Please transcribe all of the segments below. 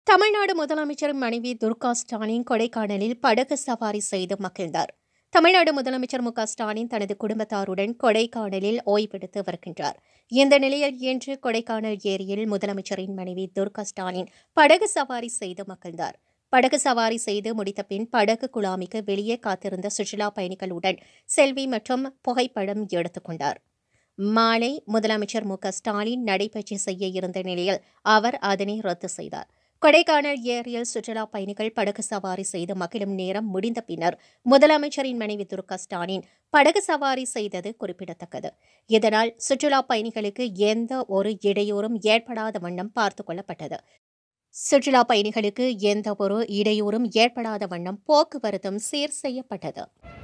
தமிழ்நாடு முதலமைச்சர் மனைவி துர்கா ஸ்டாலின் கொடைக்கானலில் படகு சவாரி செய்து மகிழ்ந்தார் தமிழ்நாடு முதலமைச்சர் மு க ஸ்டாலின் தனது குடும்பத்தாருடன் கொடைக்கானலில் ஓய்வெடுத்து வருகின்றார் இந்த நிலையில் இன்று கொடைக்கானல் ஏரியில் முதலமைச்சரின் மனைவி துர்கா ஸ்டாலின் படகு சவாரி செய்து மகிழ்ந்தார் படகு சவாரி செய்து முடித்த பின் படகு குழாமிக்கு வெளியே காத்திருந்த சுற்றுலா பயணிகளுடன் செல்வி மற்றும் புகைப்படம் எடுத்துக்கொண்டார் மாலை முதலமைச்சர் மு க ஸ்டாலின் நடைபயிற்சி செய்ய இருந்த நிலையில் அவர் அதனை ரத்து செய்தார் கொடைக்கானல் ஏரியில் சுற்றுலா பயணிகள் படகு சவாரி செய்து மகிழும் நேரம் முடிந்த பின்னர் முதலமைச்சரின் மனைவி துர்கா ஸ்டாலின் படகு சவாரி செய்தது குறிப்பிடத்தக்கது இதனால் சுற்றுலா பயணிகளுக்கு எந்த ஒரு இடையூறும் ஏற்படாத வண்ணம் பார்த்துக் கொள்ளப்பட்டது சுற்றுலா பயணிகளுக்கு எந்த ஒரு இடையூறும் ஏற்படாத வண்ணம் போக்குவரத்தும் சீர் செய்யப்பட்டது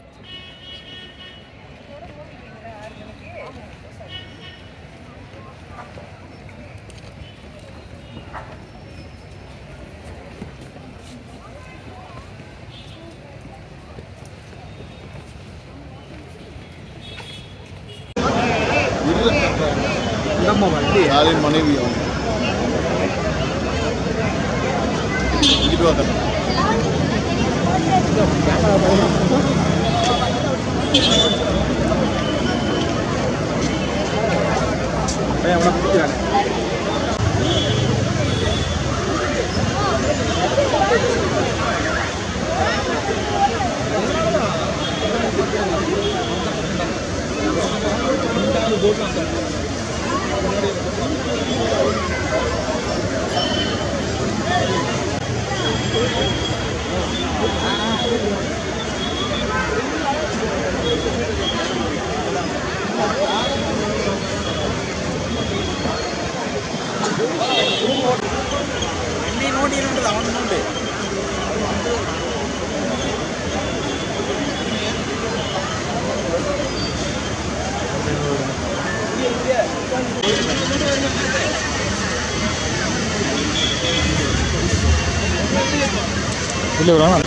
நம்ம வண்டி ஸ்டாலின் மனைவி அவங்க இங்கிட்டு வாங்க அவனை பிடிக்கிறாங்க நீ நோண்டி அவன் நோண்டு இல்லை வேணாம்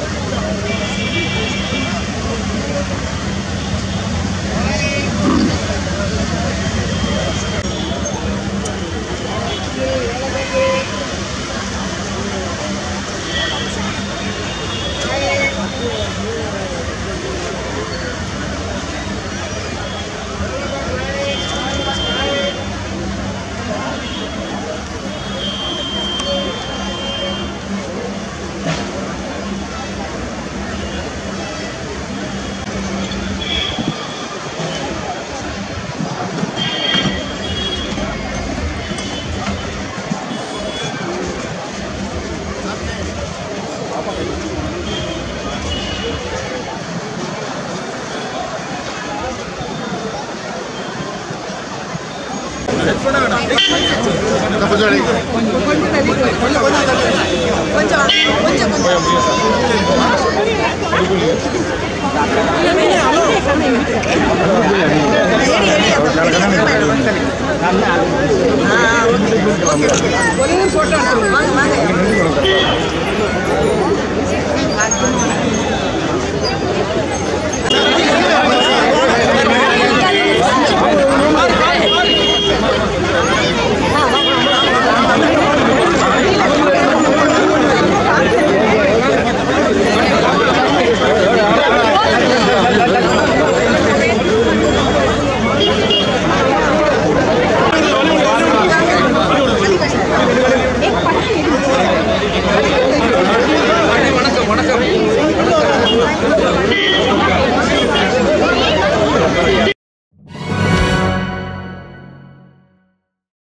கொஞ்சம் அடி. வாங்க வாங்க